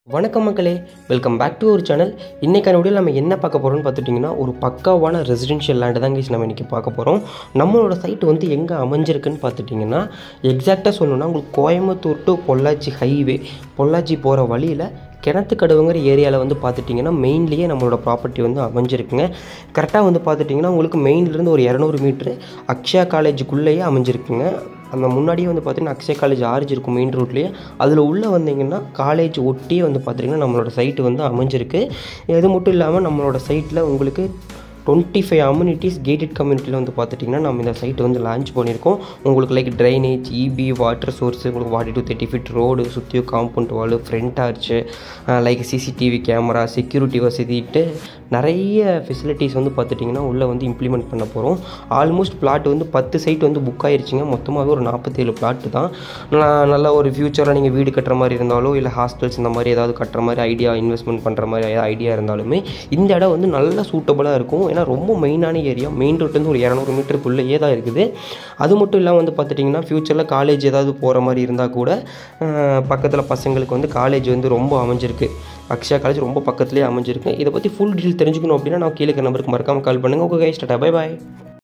வணக்கம் மக்களே welcome back to ஒரு சேனல் இன்றைக்கான வீடியோ நம்ம என்ன பார்க்க போகிறோம்னு பார்த்துட்டிங்கன்னா ஒரு பக்காவான ரெசிடென்ஷியல் லேண்டு தான் guys நம்ம இன்றைக்கி பார்க்க போகிறோம் நம்மளோட சைட் வந்து எங்கே அமைஞ்சிருக்குன்னு பார்த்துட்டிங்கன்னா எக்ஸாக்டாக சொல்லணும்னா உங்களுக்கு கோயம்புத்தூர் டு பொள்ளாச்சி ஹைவே பொள்ளாச்சி போகிற வழியில் கிணத்துக்கடவுங்கிற ஏரியாவில் வந்து பார்த்துட்டிங்கன்னா மெயின்லேயே நம்மளோட ப்ராப்பர்ட்டி வந்து அமைஞ்சிருக்குங்க கரெக்டாக வந்து பார்த்துட்டிங்கன்னா உங்களுக்கு மெயின்லேருந்து ஒரு இரநூறு மீட்ரு அக்ஷயா காலேஜுக்குள்ளேயே அமைஞ்சிருக்குங்க அந்த முன்னாடியே வந்து பார்த்தீங்கன்னா அக்ஷயா காலேஜ் ஆர்ஜ் இருக்கும் மெயின் ரோட்லேயே அதில் உள்ளே வந்தீங்கன்னா காலேஜ் ஒட்டியே வந்து பார்த்தீங்கன்னா நம்மளோட சைட்டு வந்து அமைஞ்சிருக்கு இது மட்டும் இல்லாமல் நம்மளோட சைட்டில் உங்களுக்கு டுவெண்ட்டி ஃபைவ் அம்யூனிட்டிஸ் கேட்டட் கம்யூனிட்டியில் வந்து பார்த்துட்டிங்கன்னா நம்ம இந்த சைட்டை வந்து லான்ச் பண்ணியிருக்கோம் உங்களுக்கு like drainage EB water source உங்களுக்கு forty to thirty feet road சுற்றியும் compound wall front arch like CCTV camera security வசதிட்டு நிறைய ஃபெசிலிட்டிஸ் வந்து பார்த்துட்டிங்கன்னா உள்ளே வந்து இம்ப்ளிமெண்ட் பண்ண போகிறோம் ஆல்மோஸ்ட் பிளாட் வந்து பத்து சைட் வந்து புக் ஆயிருச்சுங்க மொத்தமாகவே ஒரு நாற்பத்தேழு பிளாட்டு தான் நான் நல்ல ஒரு ஃப்யூச்சரில் நீங்கள் வீடு கட்டுற மாதிரி இருந்தாலோ இல்லை ஹாஸ்டல்ஸ் இந்த மாதிரி ஏதாவது கட்டுற மாதிரி ஐடியா இன்வெஸ்ட்மெண்ட் பண்ணுற மாதிரி ஐடியா இருந்தாலுமே இந்த இடம் வந்து நல்ல சூட்டபுளாக இருக்கும் ஏன்னா ரொம்ப மெயினான ஏரியா மெயின் ரோட்லேருந்து ஒரு இரநூறு மீட்டருக்குள்ளேயே தான் இருக்குது அது மட்டும் இல்லாமல் வந்து பார்த்துட்டிங்கன்னா ஃப்யூச்சரில் காலேஜ் ஏதாவது போகிற மாதிரி இருந்தால் கூட பக்கத்தில் பசங்களுக்கு வந்து காலேஜ் வந்து ரொம்ப அமைஞ்சிருக்கு அக்ஷயா காலேஜ் ரொம்ப பக்கத்துலேயே அமைஞ்சிருக்கு இதை பற்றி ஃபுல் டீட்டெயில் தெரிஞ்சுக்கணும் அப்படின்னா நான் கீழே இருக்க நம்பருக்கு மறக்காமல் கால் பண்ணுங்கள் ஓகே கைஸ் டாடா பை பாய்